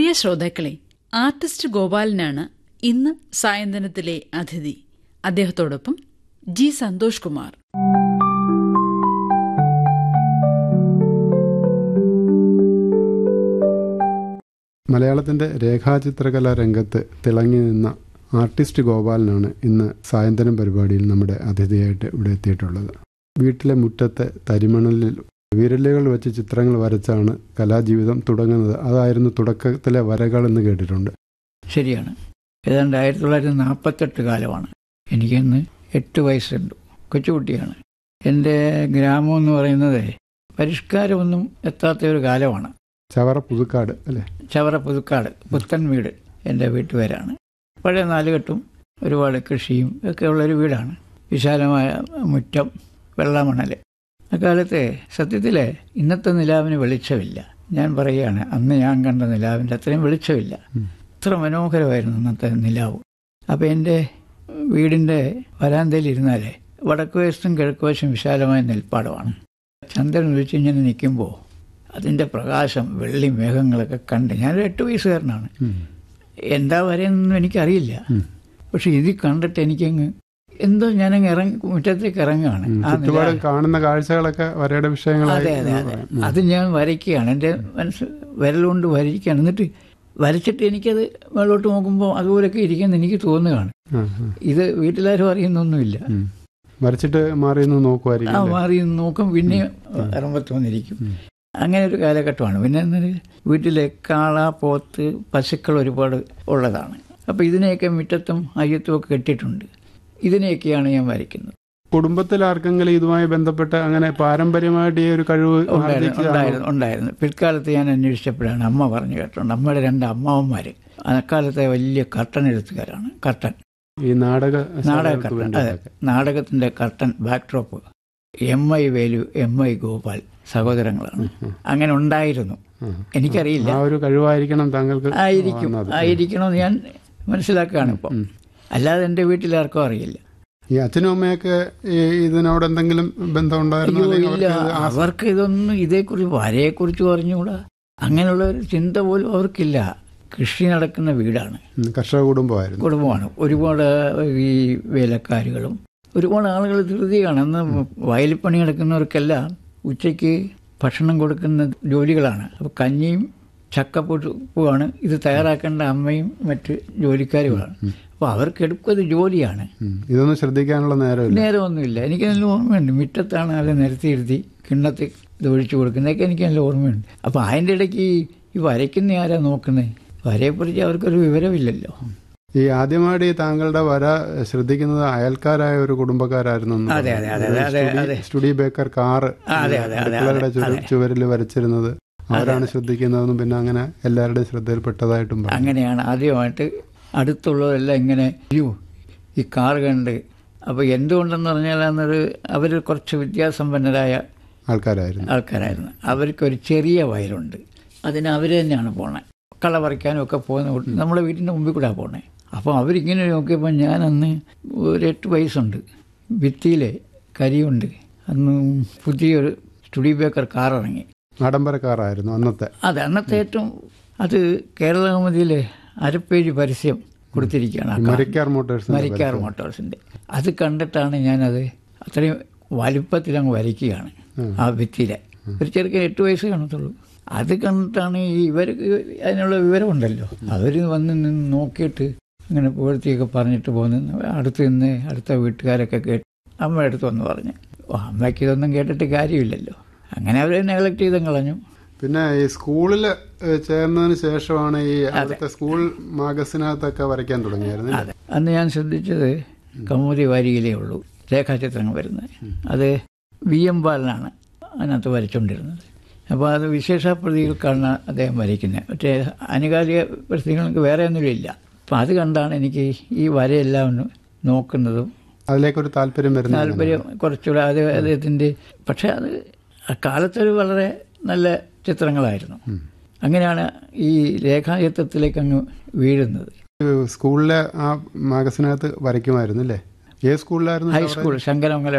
പ്രിയ ശ്രോതാക്കളെ ആർട്ടിസ്റ്റ് ഗോപാലനാണ് ഇന്ന് സായന്തനത്തിലെ അതിഥി അദ്ദേഹത്തോടൊപ്പം ജി സന്തോഷ് കുമാർ മലയാളത്തിന്റെ രേഖാചിത്രകലാ രംഗത്ത് തിളങ്ങി നിന്ന ആർട്ടിസ്റ്റ് ഗോപാലനാണ് ഇന്ന് സായന്തനം പരിപാടിയിൽ നമ്മുടെ അതിഥിയായിട്ട് ഇവിടെ എത്തിയിട്ടുള്ളത് വീട്ടിലെ മുറ്റത്തെ തരിമണലിൽ വിരലുകൾ വെച്ച് ചിത്രങ്ങൾ വരച്ചാണ് കലാജീവിതം തുടങ്ങുന്നത് അതായിരുന്നു തുടക്കത്തിലെ വരകൾ എന്ന് കേട്ടിട്ടുണ്ട് ശരിയാണ് ഏതാണ്ട് ആയിരത്തി തൊള്ളായിരത്തി നാൽപ്പത്തെട്ട് കാലമാണ് എനിക്കിന്ന് എട്ട് വയസ്സുണ്ട് കൊച്ചുകുട്ടിയാണ് എൻ്റെ ഗ്രാമം എന്ന് പറയുന്നത് പരിഷ്കാരമൊന്നും എത്താത്ത ഒരു കാലമാണ് ചവറ പുതുക്കാട് അല്ലേ ചവറ പുതുക്കാട് പുത്തൻ വീട് എൻ്റെ വീട്ടുപേരാണ് പഴയ നാലുകെട്ടും ഒരുപാട് കൃഷിയും ഒക്കെ ഉള്ളൊരു വീടാണ് വിശാലമായ മുറ്റം വെള്ളമണൽ അക്കാലത്തെ സത്യത്തിൽ ഇന്നത്തെ നിലാവിന് വെളിച്ചമില്ല ഞാൻ പറയുകയാണ് അന്ന് ഞാൻ കണ്ട നിലാവിൻ്റെ അത്രയും വെളിച്ചമില്ല അത്ര മനോഹരമായിരുന്നു അന്നത്തെ നിലാവ് അപ്പോൾ എൻ്റെ വീടിൻ്റെ വരാന്തയിൽ ഇരുന്നാലേ വടക്ക് വശത്തും കിഴക്ക് വശം വിശാലമായ നെൽപ്പാടമാണ് ചന്ദ്രൻ ഒഴിച്ച് ഇങ്ങനെ നിൽക്കുമ്പോൾ അതിൻ്റെ പ്രകാശം വെള്ളി മേഘങ്ങളൊക്കെ കണ്ട് ഞാനൊരു എട്ട് വയസ്സുകാരനാണ് എന്താ വരെയെന്നൊന്നും എനിക്കറിയില്ല പക്ഷെ ഇത് കണ്ടിട്ട് എനിക്കങ്ങ് എന്തോ ഞാനങ്ങ് ഇറങ്ങി മുറ്റത്തേക്ക് ഇറങ്ങുകയാണ് ആ ചുറ്റുപാടും നിലാവ്. കാണുന്ന കാഴ്ചകളൊക്കെ വരയുടെ വിഷയങ്ങളായി അതെ അതെ എന്ന് അതെ പറയാം. ഉം. അത് ഞാൻ വരയ്ക്കുകയാണ് എൻ്റെ മനസ്സ് വിരലുകൊണ്ട് വരയ്ക്കുകയാണ് എന്നിട്ട് വരച്ചിട്ട് എനിക്കത് മേളോട്ട് നോക്കുമ്പോൾ അതുപോലൊക്കെ ഇരിക്കുമെന്ന് എനിക്ക് തോന്നുകയാണ് ആ, ആ. ഇത് വീട്ടിലാരും അറിയുന്നൊന്നുമില്ല ഉം. വരച്ചിട്ട് മാറി നിന്ന് നോക്കുമായിരിക്കും ആ അല്ലേ? മാറി നിന്ന് നോക്കും പിന്നെ ഇറമ്പത്ത് വന്നിരിക്കും അങ്ങനെ ഒരു കാലഘട്ടമാണ് പിന്നെ എന്നൊരു വീട്ടിലെ കാള പോത്ത് പശുക്കൾ ഒരുപാട് ഉള്ളതാണ് അപ്പോൾ ഇതിനെയൊക്കെ മുറ്റത്തും അയ്യത്തും ഒക്കെ കെട്ടിയിട്ടുണ്ട് ഇതിനെയൊക്കെയാണ് ഞാൻ വരയ്ക്കുന്നത് കുടുംബത്തിൽ ആർക്കെങ്കിലും ഇതുമായി ബന്ധപ്പെട്ട് അങ്ങനെ പാരമ്പര്യമായിട്ട് ഈ ഒരു കഴിവ് ഉണ്ടായിരുന്നു ആർജിച്ചതാണോ? ഉണ്ടായിരുന്നു ഉണ്ടായിരുന്നു പിൽക്കാലത്ത് ഞാൻ അന്വേഷിച്ചപ്പോഴാണ് അമ്മ പറഞ്ഞു കേട്ടിട്ടുണ്ട് അമ്മയുടെ രണ്ട് അമ്മാവന്മാർ അക്കാലത്തെ വലിയ കർട്ടൻ എഴുത്തുകാരാണ് കർട്ടൻ ഈ നാടക നാടക ശാലകൾക്ക് കർട്ടൻ അതെ വേണ്ടിയിട്ടൊക്കെ. നാടകത്തിന്റെ curtain backdrop M I Velu M I Gopal സഹോദരങ്ങളാണ് അങ്ങനെ ഉണ്ടായിരുന്നു ഉം. എനിക്കറിയില്ല ആ ഒരു കഴിവായിരിക്കണം താങ്കൾക്ക് ആയിരിക്കും വന്നത്. ആയിരിക്കണമെന്ന് ഞാൻ മനസ്സിലാക്കുകയാണ് ഇപ്പം ഉം. അല്ലാതെ എൻ്റെ വീട്ടിലാർക്കും അറിയില്ല ഈ അച്ഛനും അമ്മയൊക്കെ ഈ ഇതിനോട് എന്തെങ്കിലും ബന്ധം ഉണ്ടായിരുന്നോ അയ്യോ അല്ലെങ്കിൽ ഇല്ല അവർക്ക് ഇത് ആസ്- അവർക്ക് ഇതൊന്നും ഇതേക്കുറിച്ച് വരയെക്കുറിച്ച് പറഞ്ഞുകൂടാ അങ്ങനെയുള്ള ഒരു ചിന്ത പോലും അവർക്കില്ല കൃഷി നടക്കുന്ന വീടാണ് ഉം, കർഷക കുടുംബമായിരുന്നു കുടുംബമാണ് ഒരുപാട് ഈ വേലക്കാരികളും ഒരുപാട് ആളുകൾ ധൃതിയാണ് അന്ന് വയലിൽ പണി നടക്കുന്നവർക്കെല്ലാം ഉച്ചയ്ക്ക് ഭക്ഷണം കൊടുക്കുന്ന ജോലികളാണ് അപ്പോൾ കഞ്ഞിയും ചക്കപ്പൂവാണ് ഇത് തയ്യാറാക്കേണ്ട അമ്മയും മറ്റ് ജോലിക്കാരുമാണ് അപ്പോൾ അവർക്ക് എടുക്കുന്നത് ജോലിയാണ് ഉം. ഇതൊന്നും ശ്രദ്ധിക്കാനുള്ള നേരമില്ല നേരമൊന്നുമില്ല എനിക്ക് നല്ല ഓർമ്മയുണ്ട് മുറ്റത്താണ് അത് നിരത്തിയിരുത്തി കിണ്ണത്തിൽ ഇത് ഒഴിച്ചു കൊടുക്കുന്നതൊക്കെ എനിക്ക് നല്ല ഓർമ്മയുണ്ട് അപ്പോൾ അതിൻ്റെ ഇടയ്ക്ക് ഈ- ഈ വരയ്ക്കുന്ന ആരാ നോക്കുന്നത് വരയെക്കുറിച്ച് അവർക്കൊരു വിവരമില്ലല്ലോ ഈ ആദ്യമായിട്ട് ഈ താങ്കളുടെ വര ശ്രദ്ധിക്കുന്നത് അയൽക്കാരായ ഒരു കുടുംബക്കാരായിരുന്നു എന്ന് അതെ, പറഞ്ഞു. അതെ, അതെ, അതെ, സ്റ്റുഡി- അതെ. സ്റ്റുഡി ബേക്കർ കാറ് അതെ, അതെ, അതെ, അടുക്കളയുടെ അതെ, അതെ. ചുവരിൽ വരച്ചിരുന്നത് അവരാണ് ശ്രദ്ധിക്കുന്നതെന്നും പിന്നെ അങ്ങനെ എല്ലാവരുടെയും ശ്രദ്ധയിൽപ്പെട്ടതായിട്ടും പറഞ്ഞു അങ്ങനെയാണ് ആദ്യമായിട്ട് അടുത്തുള്ളവരെല്ലാം ഇങ്ങനെ അയ്യോ ഈ കാർ കണ്ട് അപ്പോൾ എന്തുകൊണ്ടെന്ന് പറഞ്ഞാൽ അന്നൊരു അവർ കുറച്ച് വിദ്യാസമ്പന്നരായ ആൾക്കാരായിരുന്നു ആൾക്കാരായിരുന്നു അവർക്കൊരു ചെറിയ വയലുണ്ട് അതിന് അവർ തന്നെയാണ് പോണേ കള പറിക്കാനും ഒക്കെ പോകുന്ന കൂട്ട- നമ്മുടെ വീട്ടിൻ്റെ മുമ്പിൽ കൂടെ പോണേ അപ്പോൾ അവരിങ്ങനെ നോക്കിയപ്പോൾ ഞാൻ അന്ന് ഒരു എട്ട് വയസ്സുണ്ട് ഭിത്തിയിലെ കരിയുണ്ട് അന്ന് പുതിയൊരു സ്റ്റുഡി ബേക്കർ കാർ ഇറങ്ങി ആഡംബരക്കാറായിരുന്നു അന്നത്തെ അതെ അന്നത്തെ ഏറ്റവും അത് കേരള കൗമുദിയിലെ അരപ്പേജ് പരസ്യം കൊടുത്തിരിക്കുകയാണ് ആ കാർ. മരിക്കാർ മോട്ടോഴ്സ് മരിക്കാർ മോട്ടോഴ്സിൻ്റെ അത് കണ്ടിട്ടാണ് ഞാനത് അത്രയും വലിപ്പത്തിൽ അങ്ങ് വരയ്ക്കുകയാണ് ആ ഭിത്തിയിലെ ഒരു ചെറുക്കൻ എട്ട് വയസ്സ് കാണത്തുള്ളൂ അത് കണ്ടിട്ടാണ് ഈ ഇവർക്ക് അതിനുള്ള വിവരമുണ്ടല്ലോ അവർ വന്ന് നിന്ന് നോക്കിയിട്ട് ഇങ്ങനെ പുകഴ്ത്തിയൊക്കെ പറഞ്ഞിട്ട് പോകുന്നു അടുത്ത് നിന്ന് അടുത്ത വീട്ടുകാരൊക്കെ കേട്ട് അമ്മ അടുത്ത് വന്ന് പറഞ്ഞു ഓ അമ്മയ്ക്ക് ഇതൊന്നും കേട്ടിട്ട് കാര്യമില്ലല്ലോ അങ്ങനെ അവരെ നെഗ്ലക്ട് ചെയ്തും കളഞ്ഞു പിന്നെ ഈ സ്കൂളിൽ ചേർന്നതിന് ശേഷമാണ് ഈ അവിടുത്തെ സ്കൂൾ മാഗസിനകത്തൊക്കെ വരയ്ക്കാൻ തുടങ്ങിയായിരുന്നു അതെ അന്ന് ഞാൻ ശ്രദ്ധിച്ചത് കൗമുദി വാരികയിലേ ഉള്ളൂ രേഖാചിത്രങ്ങൾ വരുന്നത് അത് വി എം ബാലനാണ് അതിനകത്ത് വരച്ചുകൊണ്ടിരുന്നത് അപ്പോൾ അത് വിശേഷ പ്രതികൾക്കാണ് അദ്ദേഹം വരയ്ക്കുന്നത് മറ്റേ ആനുകാലിക പ്രസിദ്ധീകരണങ്ങൾക്ക് വേറെ ഒന്നുമില്ല അപ്പം അത് കണ്ടാണ് എനിക്ക് ഈ വരയെല്ലാം ഒന്ന് നോക്കുന്നതും അതിലേക്കൊരു താല്പര്യം വരുന്നത് താല്പര്യം കുറച്ചുകൂടെ അത് അദ്ദേഹത്തിൻ്റെ പക്ഷേ അത് അക്കാലത്തൊരു വളരെ നല്ല ചിത്രങ്ങളായിരുന്നു അങ്ങനെയാണ് ഈ രേഖാചിത്രത്തിലേക്ക് അങ്ങ് വീഴുന്നത് സ്കൂളിലെ ആ മാഗസിനകത്ത് വരയ്ക്കുമായിരുന്നു അല്ലേ ഏത് സ്കൂളിലായിരുന്നു ഇത് അവിടെ? ഹൈസ്കൂൾ ശങ്കരമംഗലം